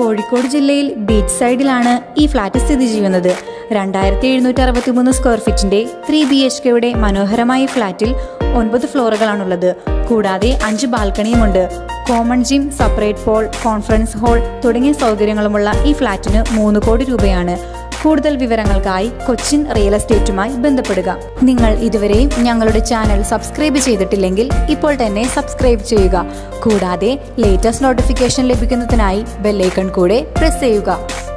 കോഴിക്കോട് ജില്ലയിൽ ബീച്ച് സൈഡിലാണ് ഈ ഫ്ലാറ്റ് സ്ഥിതി ചെയ്യുന്നത് രണ്ടായിരത്തി എഴുന്നൂറ്റി അറുപത്തി മൂന്ന് സ്ക്വയർ ഫീറ്റിന്റെ ത്രീ ബി എച്ച് കെയുടെ മനോഹരമായ ഈ ഫ്ലാറ്റിൽ ഒൻപത് ഫ്ലോറുകളാണുള്ളത് കൂടാതെ അഞ്ച് ബാൽക്കണിയുമുണ്ട് common gym separate pool conference hall തുടങ്ങിയ സൗകര്യങ്ങളുമുള്ള ഈ ഫ്ലാറ്റിന് മൂന്ന് കോടി രൂപയാണ് കൂടുതൽ വിവരങ്ങൾക്കായി കൊച്ചിൻ റിയൽ എസ്റ്റേറ്റുമായി ബന്ധപ്പെടുക നിങ്ങൾ ഇതുവരെയും ഞങ്ങളുടെ ചാനൽ സബ്സ്ക്രൈബ് ചെയ്തിട്ടില്ലെങ്കിൽ ഇപ്പോൾ തന്നെ സബ്സ്ക്രൈബ് ചെയ്യുക കൂടാതെ ലേറ്റസ്റ്റ് നോട്ടിഫിക്കേഷൻ ലഭിക്കുന്നതിനായി ബെല്ലൈക്കൺ കൂടെ പ്രസ് ചെയ്യുക